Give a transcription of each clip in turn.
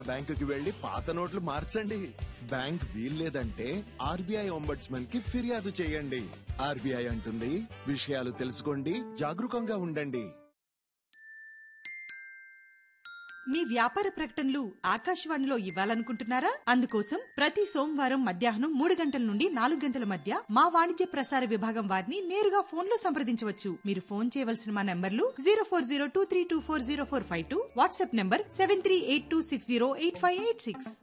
బ్యాంకుకి వెళ్లి పాత నోట్లు మార్చండి బ్యాంక్ వీల్లేదంటే ఆర్బీఐ ఒంబడ్స్మన్ కి ఫిర్యాదు చేయండి ఆర్బీఐ అంటుంది విషయాలు తెలుసుకోండి జాగరూకంగా ఉండండి మీ వ్యాపార ప్రకటనలు ఆకాశవాణిలో ఇవ్వాలనుకుంటున్నారా అందుకోసం ప్రతి సోమవారం మధ్యాహ్నం మూడు గంటల నుండి నాలుగు గంటల మధ్య మా వాణిజ్య ప్రసార విభాగం వారిని నేరుగా ఫోన్ లో సంప్రదించవచ్చు మీరు ఫోన్ చేయవలసిన మా నంబర్లు zero four zero two three two four zero four five two WhatsApp number seven three eight two six zero eight five eight six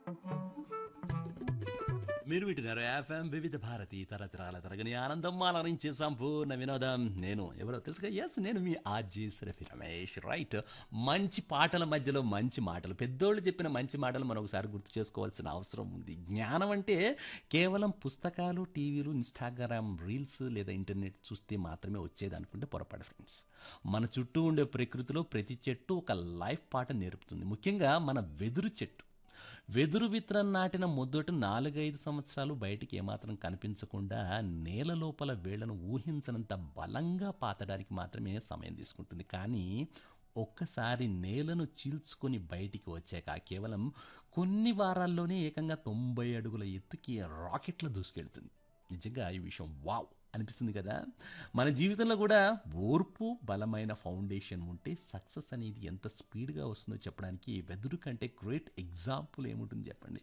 మీరు వింటున్నారు ఎఫ్ఎం వివిధ భారతి తరతరాల తరగని ఆనందం అలరించే సంపూర్ణ వినోదం నేను ఎవరో తెలుసుగా ఎస్ నేను మీ ఆర్జీ రఫీ రమేష్ రైట్ మంచి పాటల మధ్యలో మంచి మాటలు పెద్దోళ్ళు చెప్పిన మంచి మాటలు మనం ఒకసారి గుర్తు చేసుకోవాల్సిన అవసరం ఉంది జ్ఞానం అంటే కేవలం పుస్తకాలు టీవీలు ఇన్స్టాగ్రామ్ రీల్స్ లేదా ఇంటర్నెట్ చూస్తే మాత్రమే వచ్చేది అనుకుంటే పొరపాటు ఫ్రెండ్స్ మన చుట్టూ ఉండే ప్రకృతిలో ప్రతి చెట్టు ఒక లైఫ్ పాట నేర్పుతుంది ముఖ్యంగా మన వెదురు చెట్టు వెదురు విత్తనం నాటిన మొదటి నాలుగైదు సంవత్సరాలు బయటికి ఏమాత్రం కనిపించకుండా నేల లోపల వేళ్లను ఊహించనంత బలంగా పాతడానికి మాత్రమే సమయం తీసుకుంటుంది కానీ ఒక్కసారి నేలను చీల్చుకొని బయటికి వచ్చాక కేవలం కొన్ని వారాల్లోనే ఏకంగా తొంభై అడుగుల ఎత్తుకి రాకెట్లో దూసుకెళ్తుంది నిజంగా ఈ విషయం వావ్ అనిపిస్తుంది కదా మన జీవితంలో కూడా ఓర్పు బలమైన ఫౌండేషన్ ఉంటే సక్సెస్ అనేది ఎంత స్పీడ్గా వస్తుందో చెప్పడానికి వెదురు కంటే గ్రేట్ ఎగ్జాంపుల్ ఏముంటుంది చెప్పండి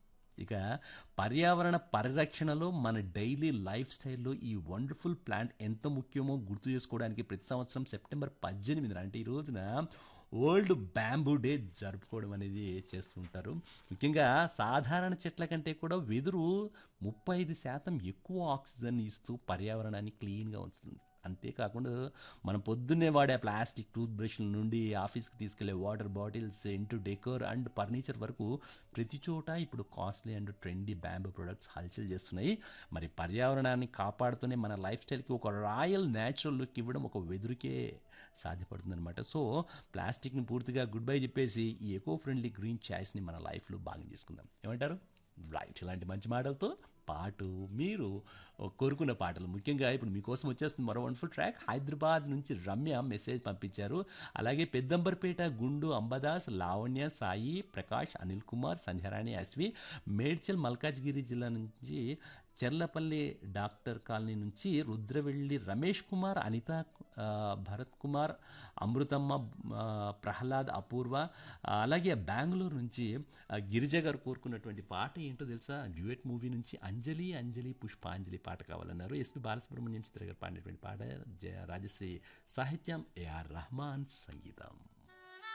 ఇక పర్యావరణ పరిరక్షణలో మన డైలీ లైఫ్ స్టైల్లో ఈ వండర్ఫుల్ ప్లాంట్ ఎంత ముఖ్యమో గుర్తు చేసుకోవడానికి ప్రతి సంవత్సరం సెప్టెంబర్ పద్దెనిమిదిన అంటే ఈ రోజున వరల్డ్ బ్యాంబూ డే జరుపుకోవడం అనేది చేస్తుంటారు ముఖ్యంగా సాధారణ చెట్ల కంటే కూడా వెదురు ముప్పై ఐదు శాతం ఎక్కువ ఆక్సిజన్ ఇస్తూ పర్యావరణాన్ని క్లీన్గా ఉంచుతుంది అంతేకాకుండా మనం పొద్దున్నే వాడే ప్లాస్టిక్ టూత్ బ్రష్ల నుండి ఆఫీస్కి తీసుకెళ్లే వాటర్ బాటిల్స్ ఇంటూ డెకోర్ అండ్ ఫర్నిచర్ వరకు ప్రతి చోట ఇప్పుడు costly and trendy bamboo products హల్చల్ చేస్తున్నాయి మరి పర్యావరణాన్ని కాపాడుతూనే మన లైఫ్ స్టైల్కి ఒక రాయల్ న్యాచురల్ లుక్ ఇవ్వడం ఒక వెదురుకే సాధ్యపడుతుంది అనమాట సో ప్లాస్టిక్ని పూర్తిగా గుడ్ బై చెప్పేసి ఈ ఎకో ఫ్రెండ్లీ గ్రీన్ చాయిస్ని మన లైఫ్లో భాగం చేసుకుందాం ఏమంటారు రైట్ ఇలాంటి మంచి మాటలతో పాటు మీరు కోరుకున్న పాటలు ముఖ్యంగా ఇప్పుడు మీకోసం వచ్చేస్తుంది మరో వండర్ఫుల్ ట్రాక్ హైదరాబాద్ నుంచి రమ్య మెసేజ్ పంపించారు అలాగే పెద్దంబర్పేట గుండు అంబదాస్ లావణ్య సాయి ప్రకాష్ అనిల్ కుమార్ సంధ్యారాణి అశ్వి మేడ్చల్ మల్కాజ్గిరి జిల్లా నుంచి చెర్లపల్లి డాక్టర్ కాలనీ నుంచి రుద్రవెల్లి రమేష్ కుమార్ అనిత ఆ, భరత్ కుమార్ అమృతమ్మ ఆ, ప్రహ్లాద్ అపూర్వ ఆ, అలాగే బెంగళూరు నుంచి ఆ, గిరిజ గారు కోరుకున్నటువంటి పాట ఏంటో తెలుసా డ్యూయట్ మూవీ నుంచి అంజలి అంజలి పుష్పాంజలి పాట కావాలన్నారు ఎస్పి బాలసుబ్రహ్మణ్యం చిత్ర గారు పాడినటువంటి పాట జయ రాజశ్రీ సాహిత్యం ఏఆర్ రహమాన్ సంగీతం